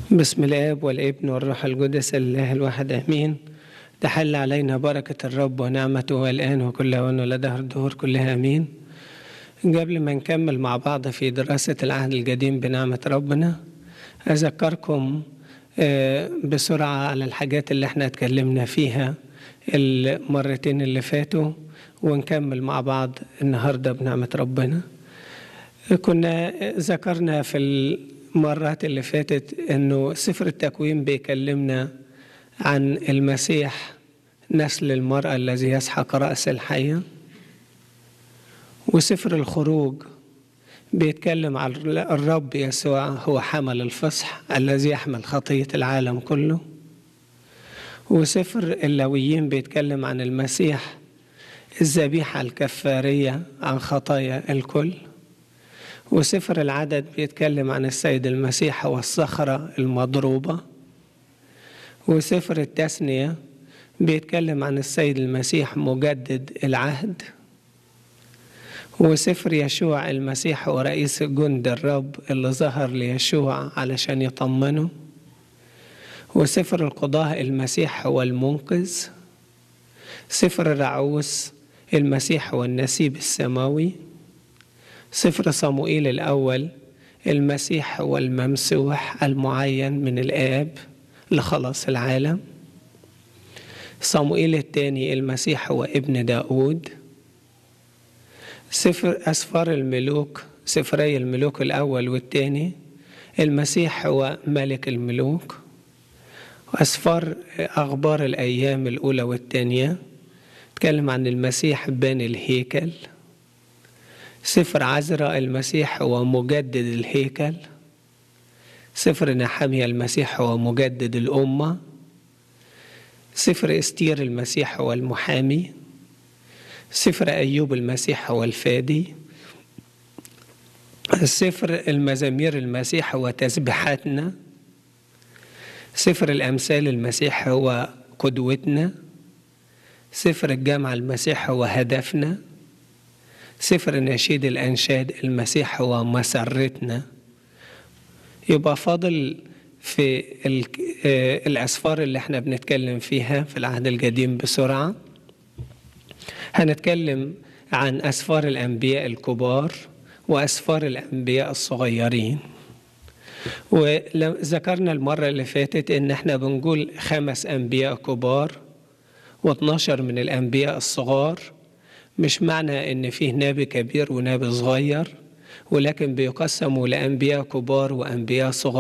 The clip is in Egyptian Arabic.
بسم الاب والابن والروح القدس الله الواحد امين تحل علينا بركه الرب ونعمته والان وكل اوان ولدهر الدهور كلها امين قبل ما نكمل مع بعض في دراسه العهد القديم بنعمه ربنا اذكركم آه، بسرعه على الحاجات اللي احنا اتكلمنا فيها المرتين اللي فاتوا ونكمل مع بعض النهارده بنعمه ربنا كنا ذكرنا في المرات اللي فاتت انه سفر التكوين بيكلمنا عن المسيح نسل المرأة الذي يسحق رأس الحية وسفر الخروج بيتكلم عن الرب يسوع هو حمل الفصح الذي يحمل خطية العالم كله وسفر اللاويين بيتكلم عن المسيح الذبيحة الكفارية عن خطايا الكل وسفر العدد بيتكلم عن السيد المسيح والصخرة المضروبة وسفر التثنية بيتكلم عن السيد المسيح مجدد العهد وسفر يشوع المسيح ورئيس جند الرب اللي ظهر ليشوع علشان يطمنه وسفر القضاء المسيح هو المنقذ سفر الرعوس المسيح هو النسيب السماوي سفر صموئيل الأول المسيح هو الممسوح المعين من الآب لخلاص العالم صموئيل الثاني المسيح هو ابن داود سفر أسفار الملوك سفري الملوك الأول والثاني المسيح هو ملك الملوك وأسفار أخبار الأيام الأولى والثانية تكلم عن المسيح باني الهيكل سفر عزرا المسيح هو مجدد الهيكل سفر نحمية المسيح هو مجدد الأمة سفر استير المسيح هو المحامي سفر أيوب المسيح هو الفادي سفر المزامير المسيح هو تسبيحاتنا سفر الأمثال المسيح هو قدوتنا سفر الجامعة المسيح هو هدفنا سفر نشيد الأنشاد المسيح هو مسرتنا يبقى فاضل في الأسفار اللي احنا بنتكلم فيها في العهد القديم بسرعة هنتكلم عن أسفار الأنبياء الكبار وأسفار الأنبياء الصغيرين وذكرنا المرة اللي فاتت إن احنا بنقول خمس أنبياء كبار و12 من الأنبياء الصغار مش معنى إن فيه نبي كبير ونبي صغير ولكن بيقسموا لأنبياء كبار وأنبياء صغار